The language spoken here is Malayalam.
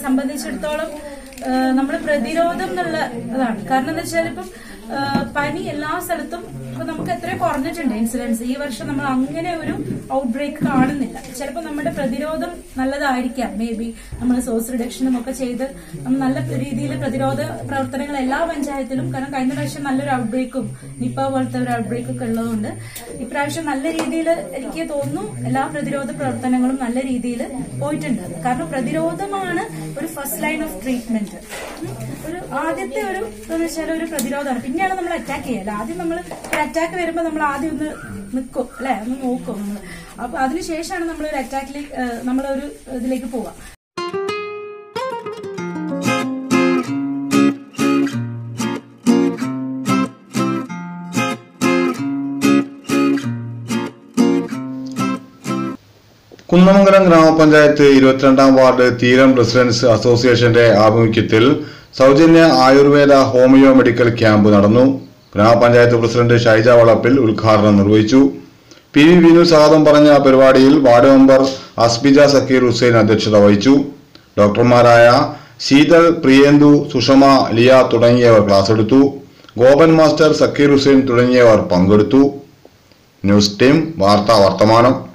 സംബന്ധിച്ചിടത്തോളം നമ്മൾ പ്രതിരോധം എന്നുള്ള ഇതാണ് കാരണം എന്താ വെച്ചാൽ ഇപ്പം ആ, പനി എല്ലാ സ്ഥലത്തും ഇപ്പൊ നമുക്ക് എത്ര കുറഞ്ഞിട്ടുണ്ട് ഇൻസിഡൻസ് ഈ വർഷം നമ്മൾ അങ്ങനെ ഒരു ഔട്ട് ബ്രേക്ക് കാണുന്നില്ല ചിലപ്പോൾ നമ്മുടെ പ്രതിരോധം നല്ലതായിരിക്കാം മേ ബി നമ്മൾ സോഴ്സ് റിഡക്ഷനും ഒക്കെ ചെയ്ത് നമ്മൾ നല്ല രീതിയിൽ പ്രതിരോധ പ്രവർത്തനങ്ങൾ എല്ലാ പഞ്ചായത്തിലും കാരണം കഴിഞ്ഞ പ്രാവശ്യം നല്ലൊരു ഔട്ട് ബ്രേക്കും നിപ്പ പോലത്തെ ഒരു ഔട്ട് ബ്രേക്ക് ഒക്കെ ഉള്ളതുകൊണ്ട് ഇപ്രാവശ്യം നല്ല രീതിയിൽ എനിക്ക് തോന്നുന്നു എല്ലാ പ്രതിരോധ പ്രവർത്തനങ്ങളും നല്ല രീതിയിൽ പോയിട്ടുണ്ട് കാരണം പ്രതിരോധമാണ് ഒരു ഫസ്റ്റ് ലൈൻ ഓഫ് ട്രീറ്റ്മെന്റ് ഒരു ആദ്യത്തെ ഒരു എന്ന് വെച്ചാൽ ഒരു പ്രതിരോധമാണ് പിന്നെയാണ് നമ്മൾ അറ്റാക്ക് ചെയ്യുക ആദ്യം നമ്മൾ ഒരു അറ്റാക്ക് വരുമ്പോൾ നമ്മൾ ആദ്യം ഒന്ന് നിൽക്കും അല്ലെ ഒന്ന് നോക്കും നമ്മൾ അപ്പൊ അതിനുശേഷമാണ് നമ്മൾ ഒരു അറ്റാക്കിലേക്ക് നമ്മളൊരു ഇതിലേക്ക് പോവാം കുന്നമംഗലം ഗ്രാമപഞ്ചായത്ത് ഇരുപത്തിരണ്ടാം വാർഡ് തീരം റെസിഡൻസ് അസോസിയേഷന്റെ ആഭിമുഖ്യത്തിൽ സൗജന്യ ആയുർവേദ ഹോമിയോ മെഡിക്കൽ ക്യാമ്പ് നടന്നു ഗ്രാമപഞ്ചായത്ത് പ്രസിഡന്റ് ഷൈജ വളപ്പിൽ ഉദ്ഘാടനം നിർവഹിച്ചു പി വി വിനു സ്വാഗതം പറഞ്ഞ പരിപാടിയിൽ വാർഡ് മെമ്പർ അസ്ബിജ സക്കീർ ഹുസൈൻ അധ്യക്ഷത വഹിച്ചു ഡോക്ടർമാരായ ശീതൾ പ്രിയേന്ദു സുഷമ ലിയ തുടങ്ങിയവർ ക്ലാസ് എടുത്തു ഗോപൻ മാസ്റ്റർ സക്കീർ ഹുസൈൻ തുടങ്ങിയവർ പങ്കെടുത്തു ന്യൂസ് ടീം വാർത്താ വർത്തമാനം